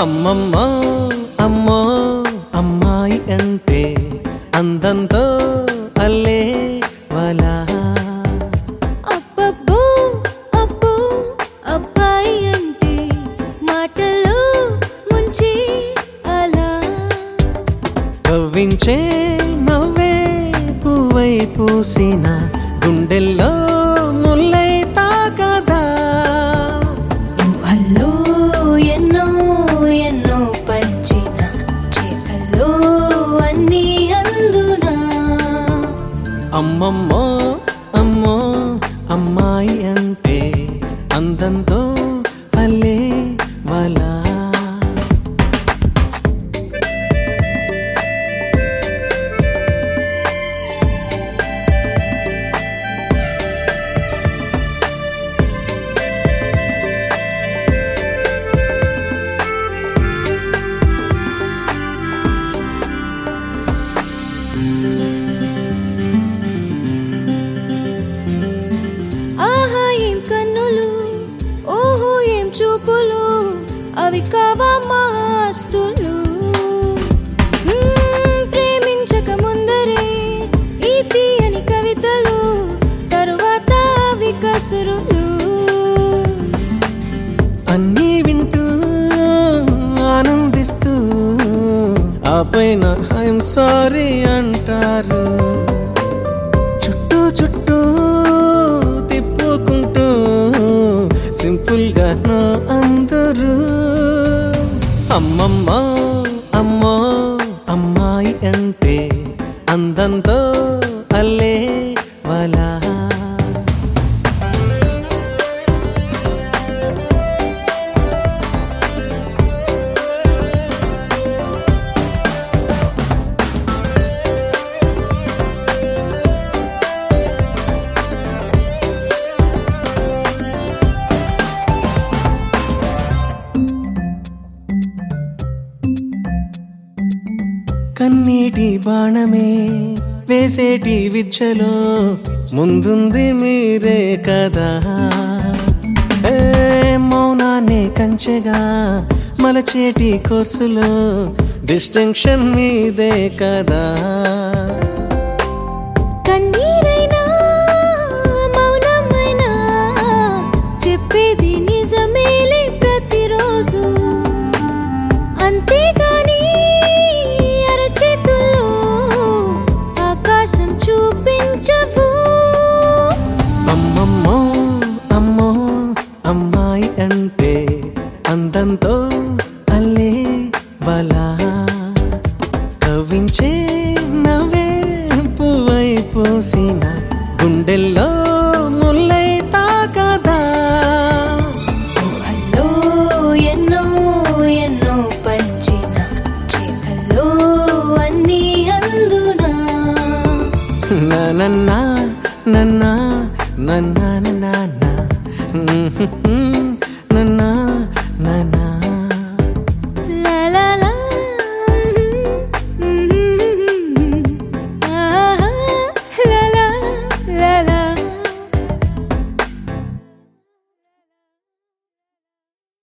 అమ్మమ్మ అమ్మో అమ్మాయి అంటే అందంతో అల్లే వలా అబ్బబ్బో అబ్బో అబ్బాయి అంటే మాటల్లో ముంచి అలా కవ్వించే నవ్వే పువ్వై పూసిన గుండెల్లో ముల్లై తాకదా ఊహల్లో ఎన్నో ఎన్నో పంచిన చేతల్లో అన్నీ అందునా అమ్మమ్మో అమ్మో అమ్మాయి అంటే అందంతో అల్లే వలా ఆహా ఏం కన్నులు ఓహో ఏం చూపులు అవి కావా మాస్తులు మ్మ్, ప్రేమించక ముందరే ఈ తీయని కవితలు తరువాత అవి కసురులు అన్నీ వింటూ ఆనందిస్తూ ఆ పైన ఐఎమ్ సారీ అంటారు చుట్టూ చుట్టూ తిప్పుకుంటూ సింపుల్ గా నా అందరూ అమ్మమ్మ అమ్మో అమ్మాయి అంటే అందంతో అల్లే వలా కన్నీటి బాణమే వేసేటి విద్యలో ముందుంది మీరే కదా ఏ మౌనాన్ని కంచెగా మలచేటి కోర్సులో డిస్టింక్షన్ మీదే కదా కన్నీరైనా మౌనమైనా చెప్పేది నిజమేలే ప్రతిరోజు అంతేగాని అరచేతుల్లో ఆకాశం చూపించవు అమ్మమ్మో అమ్మో అమ్మాయి అంటే అందంతో అల్లే వలా కవించే నవ్వే పువ్వై పూసిన గుండెల్లో ముల్లై తాకదా ఊహల్లో ఎన్నో ఎన్నో పంచిన చేతల్లో అన్నీ అందునా నన్న నన్న నన్న నన్న